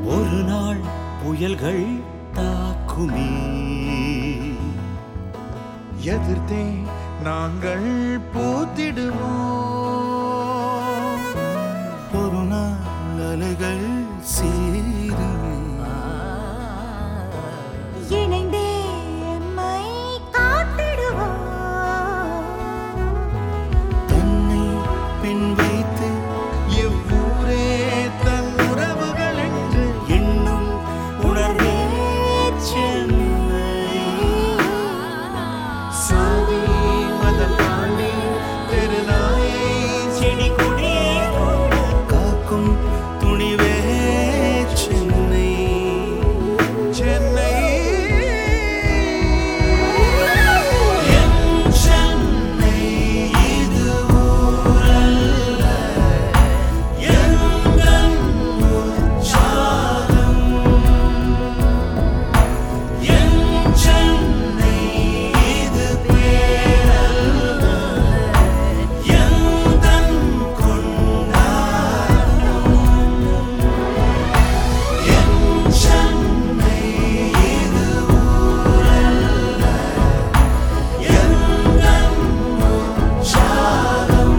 ஒரு நாள் புயல்கள் தாக்குமே எதிர்த்தே நாங்கள் பூத்திடுவோம் ஒரு நாள் அலைகள் சேருமே இணைந்தே எம்மை காத்திடுவோம் தன்னை பின் வைத்து எவ்வூரே தன் உறவுகள் என்று எண்ணும் உணர்வே சென்னை சாதி மதம் தாண்டி தெருநாயை செடி கொடியே காக்கும் துணிவே சென்னை சென்னை என் சென்னை இது ஊரல்ல எங்கள் உற்சாகம் என் சென்னை இது பேரல்ல எந்தன் கொண்டாட்டம் என் சென்னை இது ஊரல்ல எங்கள் உற்சாகம்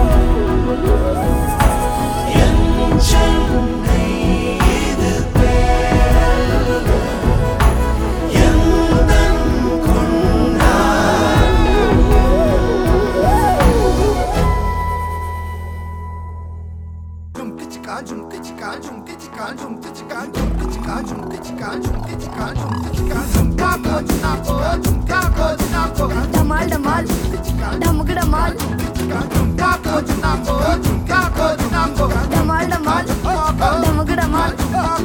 என் சென்னை இது பேரல்ல எந்தன் கொண்டாட்டம் டமால் டமால் டமுக்கு டமால் டமால் டமால் டமுக்கு டமால்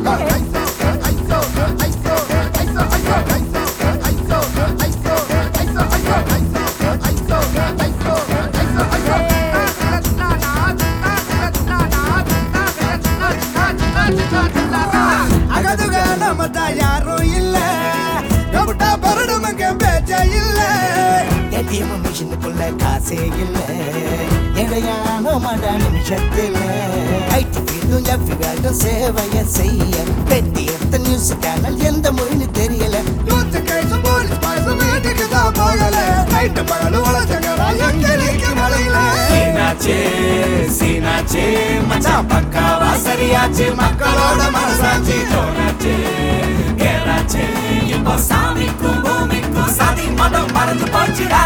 அகதுக நம்ம தான் யாரும் இல்ல கபட்டா பரடும் அங்க பேச்ச இல்ல ஏடிஎம் மிஷினுக்குள்ள காசே இல்ல இடையான மட நிமிஷத்தில் ஐடி ஃபீல்டும் எஃபி வேல்டும் சேவைய செய்ய பெட்டி எடுத்த நியூஸ் சேனல் எந்த மொழின்னு தெரியல நூத்து கைசு போலீஸ் பாய்சு வீட்டுக்கு தான் போகல நைட்டு பகலும் உழைச்சங்கடா எங்களுக்கு மழையில சீனாச்சே சீனாச்சே மச்சான் பக்காவா சரியாச்சு மக்களோட மனசாச்சு தோணாச்சே கேராச்சே இப்போ சாமிக்கும் பூமிக்கும் சதி மதம் மறந்து போச்சுடா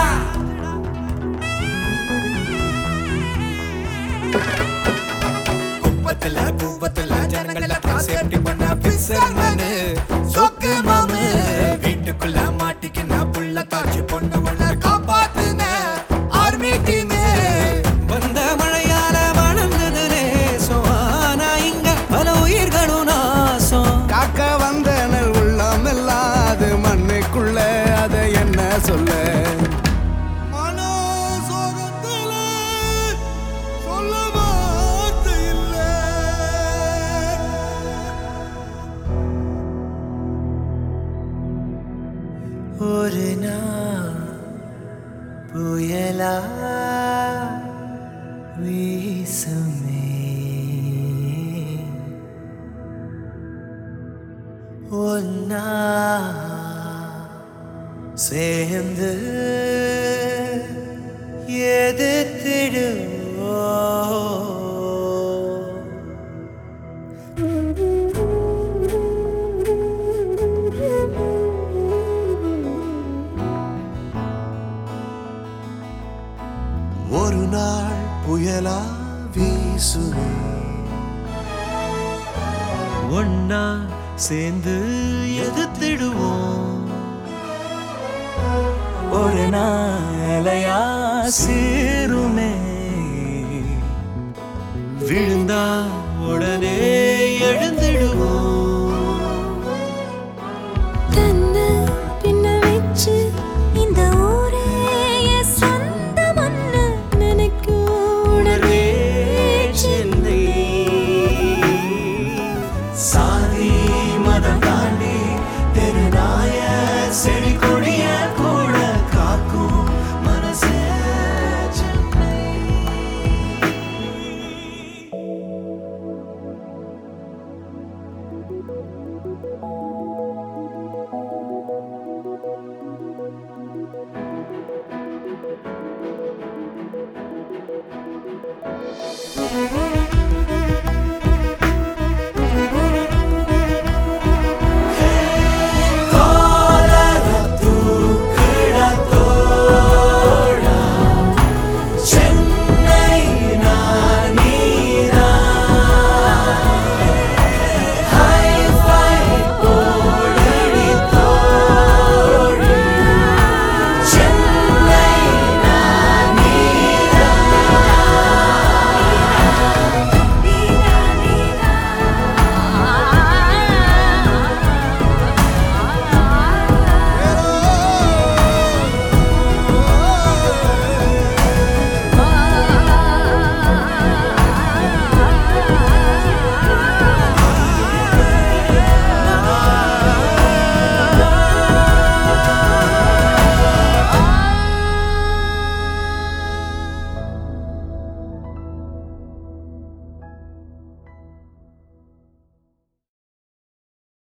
குப்பத்துல பூவத்துல ஜனங்கள சேஃப்டி பண்ண பிசர்மனு சொக்கு மாமு வீட்டுக்குள்ள மாட்டிக்கின புள்ள தாச்சி பொண்ணு ஒண்ண காப்பாத்துன ஆர்மி டீம் வந்த மழையால வளர்ந்தது நேசம் ஆனா இங்க பல உயிர்களும் நாசம் காக்க வந்த நெல் உள்ளமெல்லாம் அது மண்ணுக்குள்ள அதை என்ன சொல்ல மனோ சோகத்துல சொல்ல வார்த்தை இல்லை ஒரு நாள் புயலா வீசுமே ஒன்னா சேர்ந்து எதிர்த்திடுவோம் ஒரு நாள் புயலா வீசுவே ஒன்னா சேர்ந்து எதிர்த்திடுவோம் ஒரு நாளையா சீருமே விழுந்தா உடனே எழுந்திடுவோம் தன்னை பின்ன வச்சு இந்த ஊரே என் சொந்த மண்ணு நினைக்கும் உணர்வே சென்னை சாதி மதம் தாண்டி